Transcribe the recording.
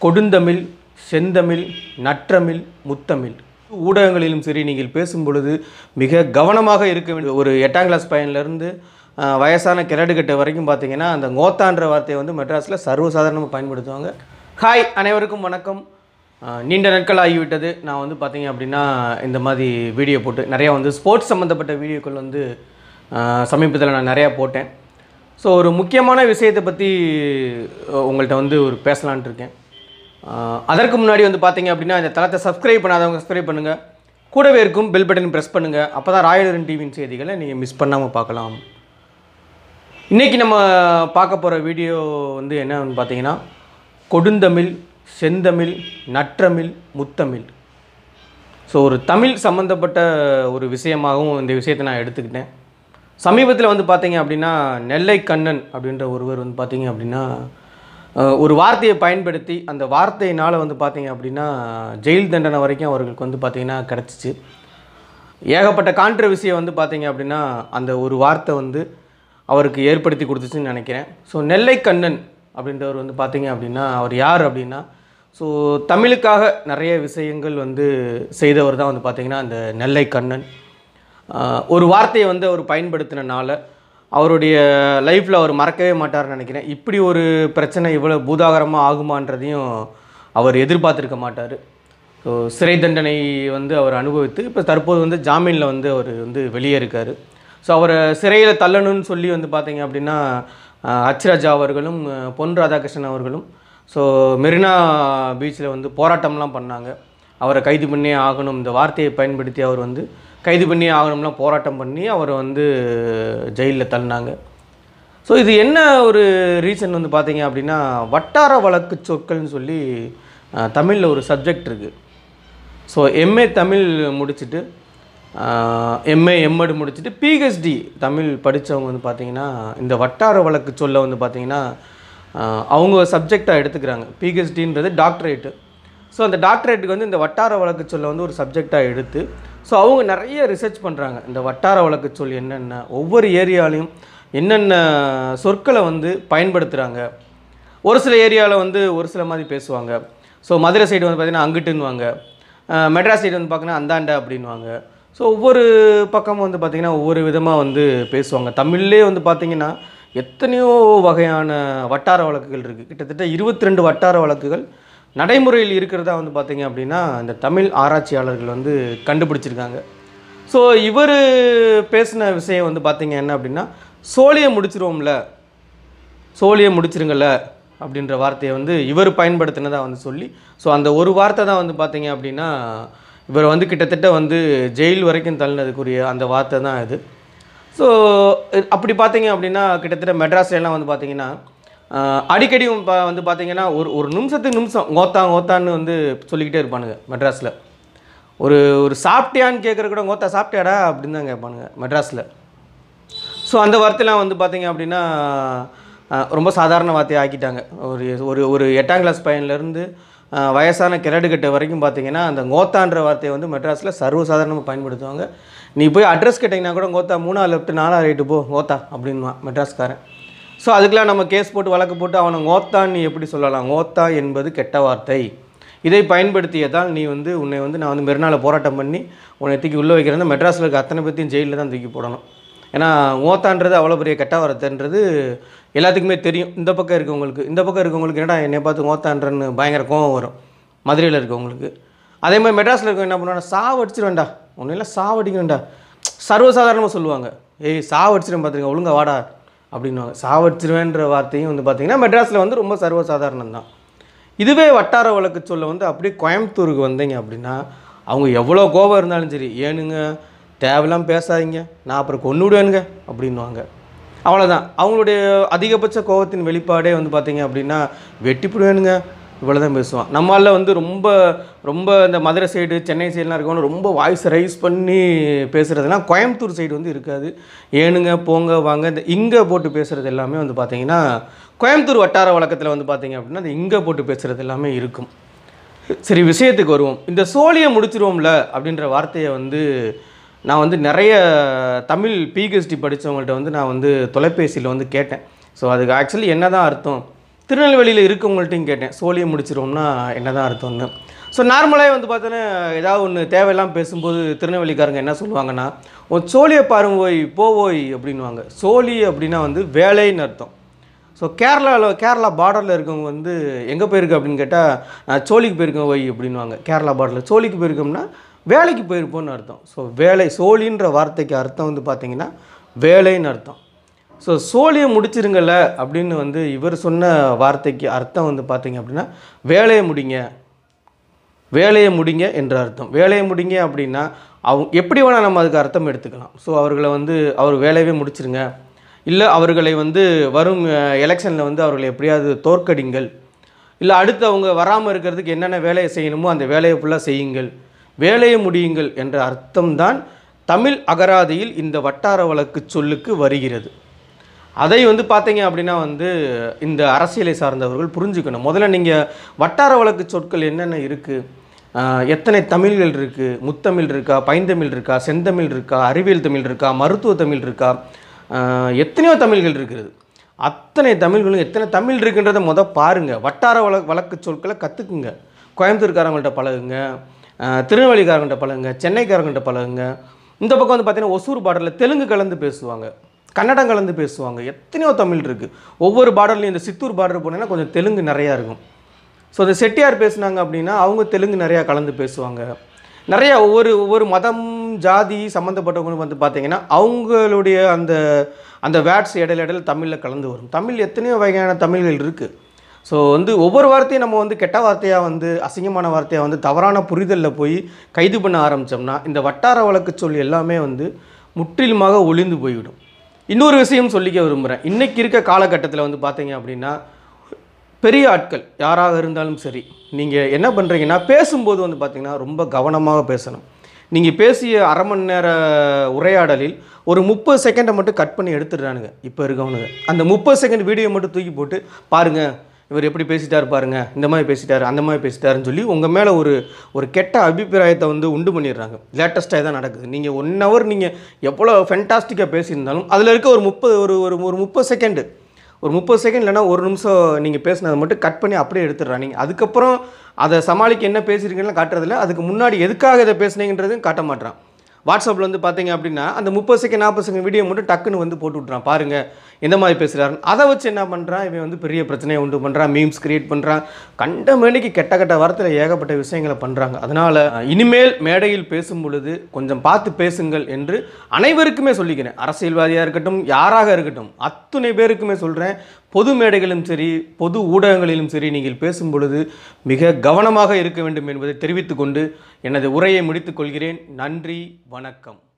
கொடுந்தமிழ் செந்தமிழ் நற்றமிழ் முத்தமிழ் ஊடகங்களிலும் சரி நீங்கள் பேசும் பொழுது மிக கவனமாக இருக்க வேண்டிய ஒரு எட்டாம் கிளாஸ் பையன்லேருந்து வயசான கிரடுகட்ட வரைக்கும் பார்த்தீங்கன்னா அந்த ngothaன்ற வார்த்தையை வந்து மெட்ராஸில் சர்வசாதாரணமாக பயன்படுத்துவாங்க ஹாய் அனைவருக்கும் வணக்கம் அஹ், நீண்ட நாட்கள் ஆகிவிட்டது நான் வந்து பார்த்தீங்க அப்படின்னா இந்த மாதிரி வீடியோ போட்டு நிறையா வந்து ஸ்போர்ட்ஸ் சம்மந்தப்பட்ட வீடியோக்கள் வந்து சமீபத்தில் நான் நிறையா போட்டேன் ஸோ ஒரு முக்கியமான விஷயத்தை பற்றி உங்கள்கிட்ட வந்து ஒரு பேசலான்ட்டு இருக்கேன் அஹ், அதற்கு முன்னாடி வந்து பார்த்தீங்க அப்படின்னா இந்த தளத்தை சப்ஸ்கிரைப் பண்ணாதவங்க சப்ஸ்கிரைப் பண்ணுங்கள் கூடவே இருக்கும் பெல் பட்டன் ப்ரெஸ் பண்ணுங்கள் அப்போ தான் ராயலரன் டிவியின் செய்திகளை நீங்கள் மிஸ் பண்ணாமல் பார்க்கலாம் இன்றைக்கி நம்ம பார்க்க போகிற வீடியோ வந்து என்னன்னு பார்த்தீங்கன்னா கொடுந்தமிழ் செந்தமிழ் நற்றமிழ் முத்தமிழ் ஸோ ஒரு தமிழ் சம்மந்தப்பட்ட ஒரு விஷயமாகவும் இந்த விஷயத்தை நான் எடுத்துக்கிட்டேன் சமீபத்தில் வந்து பார்த்தீங்க அப்படின்னா நெல்லை கண்ணன் அப்படின்ற ஒருவர் வந்து பார்த்தீங்க அப்படின்னா அஹ், ஒரு வார்த்தையை பயன்படுத்தி அந்த வார்த்தையினால் வந்து பார்த்தீங்க அப்படின்னா ஜெயில் தண்டனை வரைக்கும் அவர்களுக்கு வந்து பார்த்தீங்கன்னா கிடச்சிச்சு ஏகப்பட்ட கான்ட்ரவர்சியை வந்து பார்த்தீங்க அப்படின்னா அந்த ஒரு வார்த்தை வந்து அவருக்கு ஏற்படுத்தி கொடுத்துச்சுன்னு நினைக்கிறேன் ஸோ நெல்லை கண்ணன் அப்படின்றவர் வந்து பார்த்தீங்க அப்படின்னா அவர் யார் அப்படின்னா ஸோ தமிழுக்காக நிறைய விஷயங்கள் வந்து செய்தவர் தான் வந்து பார்த்தீங்கன்னா அந்த நெல்லை கண்ணன் ஆஹ் ஒரு வார்த்தையை வந்து அவர் பயன்படுத்தினனால அவருடைய லைஃப்பில் அவர் மறக்கவே மாட்டார்னு நினைக்கிறேன் இப்படி ஒரு பிரச்சனை இவ்வளோ பூதாகரமாக ஆகுமான்றதையும் அவர் எதிர்பார்த்துருக்க மாட்டார் ஸோ சிறை தண்டனை வந்து அவர் அனுபவித்து இப்போ தற்போது வந்து ஜாமீனில் வந்து அவர் வந்து வெளியே இருக்கார் ஸோ அவரை சிறையில் தள்ளணும்னு சொல்லி வந்து பார்த்தீங்க அப்படின்னா ஆஹ் ஹச்ராஜா அவர்களும் ஆஹ் பொன் ராதாகிருஷ்ணன் அவர்களும் ஸோ மெரினா பீச்சில் வந்து போராட்டம்லாம் பண்ணாங்க அவரை கைது பண்ணியே ஆகணும் இந்த வார்த்தையை பயன்படுத்தி அவர் வந்து கைது பண்ணியே ஆகணும்லாம் போராட்டம் பண்ணி அவரை வந்து ஜெயிலில் தள்ளினாங்க ஸோ இது என்ன ஒரு ரீசன் வந்து பார்த்தீங்க அப்படின்னா வட்டார வழக்கு சொற்கள்னு சொல்லி தமிழில் ஒரு சப்ஜெக்ட் இருக்குது ஸோ எம்ஏ தமிழ் முடிச்சுட்டு எம்ஏ எம்எட் முடிச்சுட்டு பிஹெச்டி தமிழ் படித்தவங்க வந்து பார்த்தீங்கன்னா இந்த வட்டார வழக்கு சொல்ல வந்து பார்த்தீங்கன்னா ஆஹ், அவங்க சப்ஜெக்டாக எடுத்துக்கிறாங்க பிஹெச்டின்றது டாக்டரேட்டு ஸோ அந்த டாக்டரேட்டுக்கு வந்து இந்த வட்டார வழக்கு சொல்ல வந்து ஒரு சப்ஜெக்டாக எடுத்து ஸோ அவங்க நிறைய ரிசர்ச் பண்ணுறாங்க இந்த வட்டார வழக்கு சொல் என்னென்ன ஒவ்வொரு ஏரியாலையும் என்னென்ன சொற்களை வந்து பயன்படுத்துகிறாங்க ஒரு சில ஏரியாவில் வந்து ஒரு சில மாதிரி பேசுவாங்க ஸோ மதுரை சைடு வந்து பார்த்திங்கன்னா அங்கிட்டுன்னுவாங்க அஹ் மெட்ராஸ் சைடு வந்து பார்த்திங்கன்னா அந்தாண்ட அப்படின்வாங்க ஸோ ஒவ்வொரு பக்கமும் வந்து பார்த்திங்கன்னா ஒவ்வொரு விதமாக வந்து பேசுவாங்க தமிழ்லே வந்து பார்த்திங்கன்னா எத்தனையோ வகையான வட்டார வழக்குகள் இருக்குது கிட்டத்தட்ட இருபத்தி ரெண்டு வட்டார வழக்குகள் நடைமுறையில் இருக்கிறதா வந்து பார்த்திங்க அப்படின்னா இந்த தமிழ் ஆராய்ச்சியாளர்கள் வந்து கண்டுபிடிச்சிருக்காங்க ஸோ இவர் பேசின விஷயம் வந்து பார்த்திங்க என்ன அப்படின்னா சோழியை முடிச்சிருவோம்ல சோழியை முடிச்சிருங்கல்ல அப்படின்ற வார்த்தையை வந்து இவர் பயன்படுத்தினதா வந்து சொல்லி ஸோ அந்த ஒரு வார்த்தை தான் வந்து பார்த்தீங்க அப்படின்னா இவர் வந்து கிட்டத்தட்ட வந்து ஜெயில் வரைக்கும் தள்ளினதுக்குரிய அந்த வார்த்தை தான் இது ஸோ அப்படி பார்த்தீங்க அப்படின்னா கிட்டத்தட்ட மெட்ராஸ்ல எல்லாம் வந்து பார்த்தீங்கன்னா ஆஹ், அடிக்கடி பா- வந்து பார்த்தீங்கன்னா ஒரு ஒரு நிமிஷத்துக்கு நிமிஷம் கோத்தா கோத்தான்னு வந்து சொல்லிக்கிட்டே இருப்பானுங்க மெட்ராஸில் ஒரு ஒரு சாப்பிட்டியான்னு கேட்குற கூட கோத்தா சாப்பிட்டியாடா அப்படின்னு தான் கேட்பானுங்க மெட்ராஸில் ஸோ அந்த வார்த்தைலாம் வந்து பார்த்தீங்க அப்படின்னா அஹ், ரொம்ப சாதாரண வார்த்தையை ஆக்கிட்டாங்க ஒரு ஒரு ஒரு எட்டாம் கிளாஸ் பையன்லேருந்து வயசான கிரடுகட்ட வரைக்கும் பார்த்தீங்கன்னா அந்த கோத்தான்ற வார்த்தையை வந்து மெட்ராஸில் சர்வசாதாரணமாக பயன்படுத்துவாங்க நீ போய் அட்ரஸ் கேட்டிங்கன்னா கூட கோத்தா மூணா லெஃப்ட் நாலா ரைட்டு போ கோத்தா அப்படின்வான் மெட்ராஸ்காரன் ஸோ அதுக்கெலாம் நம்ம கேஸ் போட்டு வழக்கு போட்டு அவனை கோத்தான் நீ எப்படி சொல்லலாம் கோத்தா என்பது கெட்ட வார்த்தை இதை பயன்படுத்தியதால் நீ வந்து உன்னை வந்து நான் வந்து மெரினால போராட்டம் பண்ணி உன்னை தூக்கி உள்ளே வைக்கிறேன் மெட்ராஸில் இருக்க அத்தனை பேர்த்தையும் ஜெயிலில் தான் தூக்கி போடணும் ஏன்னா ஓத்தான்றது அவ்வளோ பெரிய கெட்ட வார்த்தைன்றது எல்லாத்துக்குமே தெரியும் இந்த பக்கம் இருக்கவங்களுக்கு இந்த பக்கம் இருக்கவங்களுக்கு என்னடா என்னை பார்த்து ஓத்தான்றன்னு பயங்கர கோவம் வரும் மதுரையில் இருக்கவங்களுக்கு அதே மாதிரி மெட்ராஸில் இருக்கவங்க என்ன பண்ணுவாங்க சாவடிச்சிருவேன்டா உன்னையெல்லாம் சாவடிக்கிறேன்டா சர்வசாதாரணமாக சொல்லுவாங்க ஏய் சாவடிச்சிருவேன் பார்த்துருங்க ஒழுங்கா வாடா அப்படின்வாங்க சாவடிச்சிருவேன்ற வார்த்தையும் வந்து பார்த்தீங்கன்னா மெட்ராஸில் வந்து ரொம்ப சர்வசாதாரணம் தான் இதுவே வட்டார வழக்கு சொல்ல வந்து அப்படியே கோயம்புத்தூருக்கு வந்தீங்க அப்படின்னா அவங்க எவ்வளோ கோபம் இருந்தாலும் சரி ஏனுங்க தேவையில்லாம பேசாதீங்க நான் அப்புறம் கொண்டு விடுவேனுங்க அப்படின்வாங்க அவ்வளோதான் அவங்களுடைய அதிகபட்ச கோபத்தின் வெளிப்பாடே வந்து பார்த்தீங்க அப்படின்னா வெட்டிப்பிடுவேனுங்க இவ்வளோ தான் பேசுவான் நம்மளால வந்து ரொம்ப ரொம்ப இந்த மதுரை சைடு சென்னை சைடுலாம் இருக்கவங்க ரொம்ப வாய்ஸ் ரைஸ் பண்ணி பேசுகிறதுலாம் கோயம்புத்தூர் சைடு வந்து இருக்காது ஏனுங்க போங்க வாங்க இந்த இங்கே போட்டு பேசுகிறது எல்லாமே வந்து பார்த்தீங்கன்னா கோயம்புத்தூர் வட்டார வழக்கத்தில் வந்து பார்த்தீங்க அப்படின்னா இந்த இங்கே போட்டு பேசுகிறது எல்லாமே இருக்கும் சரி விஷயத்துக்கு வருவோம் இந்த சோழியை முடிச்சிருவோம்ல அப்படின்ற வார்த்தையை வந்து நான் வந்து நிறைய தமிழ் பிஹெச்டி படித்தவங்கள்ட்ட வந்து நான் வந்து தொலைபேசியில் வந்து கேட்டேன் ஸோ அதுக்கு ஆக்சுவலி என்ன தான் அர்த்தம் திருநெல்வேலியில் இருக்கவங்கள்ட்டையும் கேட்டேன் சோழியை முடிச்சிருவோம்னா என்னதான் அர்த்தம்னு ஸோ நார்மலாக வந்து பார்த்தோன்னா ஏதாவது ஒன்று தேவையெல்லாம் பேசும்போது திருநெல்வேலிக்காரங்க என்ன சொல்லுவாங்கன்னா உன் சோழியை பாருங்க ஓய் போ ஓய் அப்படின்வாங்க சோழி அப்படின்னா வந்து வேலைன்னு அர்த்தம் ஸோ கேரளாவில் கேரளா பார்டரில் இருக்கவங்க வந்து எங்கே போயிருக்கு அப்படின்னு கேட்டால் நான் சோழிக்கு போயிருக்கேன் ஒய் அப்படின்வாங்க கேரளா பார்டரில் சோழிக்கு போயிருக்கோம்னா வேலைக்கு போயிருப்போம்னு அர்த்தம் ஸோ வேலை சோழின்ற வார்த்தைக்கு அர்த்தம் வந்து பார்த்தீங்கன்னா வேலைன்னு அர்த்தம் ஸோ சோழியை முடிச்சிருங்கல்ல அப்படின்னு வந்து இவர் சொன்ன வார்த்தைக்கு அர்த்தம் வந்து பார்த்தீங்க அப்படின்னா வேலையை முடிங்க வேலையை முடிங்க என்ற அர்த்தம் வேலையை முடிங்க அப்படின்னா அவங்க எப்படி வேணால் நம்ம அதுக்கு அர்த்தம் எடுத்துக்கலாம் ஸோ அவர்களை வந்து அவர் வேலையவே முடிச்சிருங்க இல்லை அவர்களை வந்து வரும் எலெக்ஷனில் வந்து அவர்களை எப்படியாவது தோற்கடிங்கள் இல்லை அடுத்து அவங்க வராமல் இருக்கிறதுக்கு என்னென்ன வேலையை செய்யணுமோ அந்த வேலையை ஃபுல்லாக செய்யுங்கள் வேலையை முடியுங்கள் என்ற அர்த்தம்தான் தமிழ் அகராதியில் இந்த வட்டார வழக்கு சொல்லுக்கு வருகிறது அதை வந்து பார்த்தீங்க அப்படின்னா வந்து இந்த அரசியலை சார்ந்தவர்கள் புரிஞ்சுக்கணும் முதல்ல நீங்கள் வட்டார வழக்கு சொற்கள் என்னென்ன இருக்குது எத்தனை தமிழ்கள் இருக்குது முத்தமிழ் இருக்கா பைந்தமிழ் இருக்கா செந்தமிழ் இருக்கா அறிவியல் தமிழ் இருக்கா மருத்துவ தமிழ் இருக்கா ஆஹ் எத்தனையோ தமிழ்கள் இருக்கிறது அத்தனை தமிழ்களும் எத்தனை தமிழ் இருக்குன்றதை முத பாருங்கள் வட்டார வழ வழக்கு சொற்களை கற்றுக்குங்க கோயம்புத்தூர்காரங்கள்ட்ட பழகுங்க ஆஹ் திருநெல்வேலிக்காரங்கள்ட்ட பழகுங்க சென்னைக்காரங்கள்ட்ட பழகுங்க இந்த பக்கம் வந்து பார்த்தீங்கன்னா ஒசூர் பார்டரில் தெலுங்கு கலந்து பேசுவாங்க கன்னடம் கலந்து பேசுவாங்க எத்தனையோ தமிழ் இருக்குது ஒவ்வொரு பார்டர்லையும் இந்த சித்தூர் பார்டர் போனீங்கன்னா கொஞ்சம் தெலுங்கு நிறையா இருக்கும் ஸோ இந்த செட்டியார் பேசுனாங்க அப்படின்னா அவங்க தெலுங்கு நிறையா கலந்து பேசுவாங்க நிறைய ஒவ்வொரு ஒவ்வொரு மதம் ஜாதி சம்மந்தப்பட்டவங்க வந்து பார்த்தீங்கன்னா அவங்களுடைய அந்த அந்த வேர்ட்ஸ் இடையில இடையில தமிழில் கலந்து வரும் தமிழ் எத்தனையோ வகையான தமிழ்கள் இருக்குது ஸோ வந்து ஒவ்வொரு வார்த்தையும் நம்ம வந்து கெட்ட வார்த்தையாக வந்து அசிங்கமான வார்த்தையாக வந்து தவறான புரிதலில் போய் கைது பண்ண ஆரம்பித்தோம்னா இந்த வட்டார வழக்கு சொல் எல்லாமே வந்து முற்றிலுமாக ஒளிந்து போய்விடும் இன்னொரு விஷயம் சொல்லிக்க விரும்புகிறேன் இன்றைக்கி இருக்க காலகட்டத்தில் வந்து பார்த்தீங்க அப்படின்னா பெரிய ஆட்கள் யாராக இருந்தாலும் சரி நீங்கள் என்ன பண்ணுறீங்கன்னா பேசும்போது வந்து பார்த்தீங்கன்னா ரொம்ப கவனமாக பேசணும் நீங்கள் பேசிய அரை மணி நேர உரையாடலில் ஒரு முப்பது செகண்டை மட்டும் கட் பண்ணி எடுத்துடுறானுங்க இப்போ இருக்கவனுங்க அந்த முப்பது செகண்ட் வீடியோ மட்டும் தூக்கி போட்டு பாருங்கள் இவர் எப்படி பேசிட்டார் பாருங்க இந்த மாதிரி பேசிட்டார் அந்த மாதிரி பேசிட்டாருன்னு சொல்லி உங்கள் மேலே ஒரு ஒரு கெட்ட அபிப்பிராயத்தை வந்து உண்டு பண்ணிடுறாங்க லேட்டஸ்ட்டாக தான் நடக்குது நீங்கள் ஒன் ஹவர் நீங்கள் எவ்வளோ ஃபென்டாஸ்டிக்காக பேசியிருந்தாலும் அதில் இருக்க ஒரு முப்பது ஒரு ஒரு ஒரு முப்பது செகண்டு ஒரு முப்பது செகண்ட் இல்லைனா ஒரு நிமிஷம் நீங்கள் பேசினதை மட்டும் கட் பண்ணி அப்படியே எடுத்துடுறாங்க நீங்கள் அதுக்கப்புறம் அதை சமாளிக்க என்ன பேசுகிறீங்கன்னு காட்டுறதில்ல அதுக்கு முன்னாடி எதுக்காக இதை பேசுனீங்கன்றதையும் காட்ட மாட்டான் வாட்ஸ்அப்பில் வந்து பார்த்தீங்க அப்படின்னா அந்த முப்பது செகண்ட் நாற்பது செகண்ட் வீடியோ மட்டும் டக்குன்னு வந்து போட்டு விட்றான் பாருங்கள் எந்த மாதிரி பேசுகிறாரு அதை வச்சு என்ன பண்ணுறான் இவன் வந்து பெரிய பிரச்சனையை உண்டு பண்ணுறான் மீம்ஸ் கிரியேட் பண்ணுறான் கண்ட மேனிக்கு கெட்ட கெட்ட வாரத்தில் ஏகப்பட்ட விஷயங்களை பண்ணுறாங்க அதனால் இனிமேல் மேடையில் பேசும் பொழுது கொஞ்சம் பார்த்து பேசுங்கள் என்று அனைவருக்குமே சொல்லிக்கிறேன் அரசியல்வாதியாக இருக்கட்டும் யாராக இருக்கட்டும் அத்துணை பேருக்குமே சொல்கிறேன் பொது மேடைகளிலும் சரி பொது ஊடகங்களிலும் சரி நீங்கள் பேசும் பொழுது மிக கவனமாக இருக்க வேண்டும் என்பதை தெரிவித்துக்கொண்டு எனது உரையை முடித்துக் கொள்கிறேன் நன்றி வணக்கம்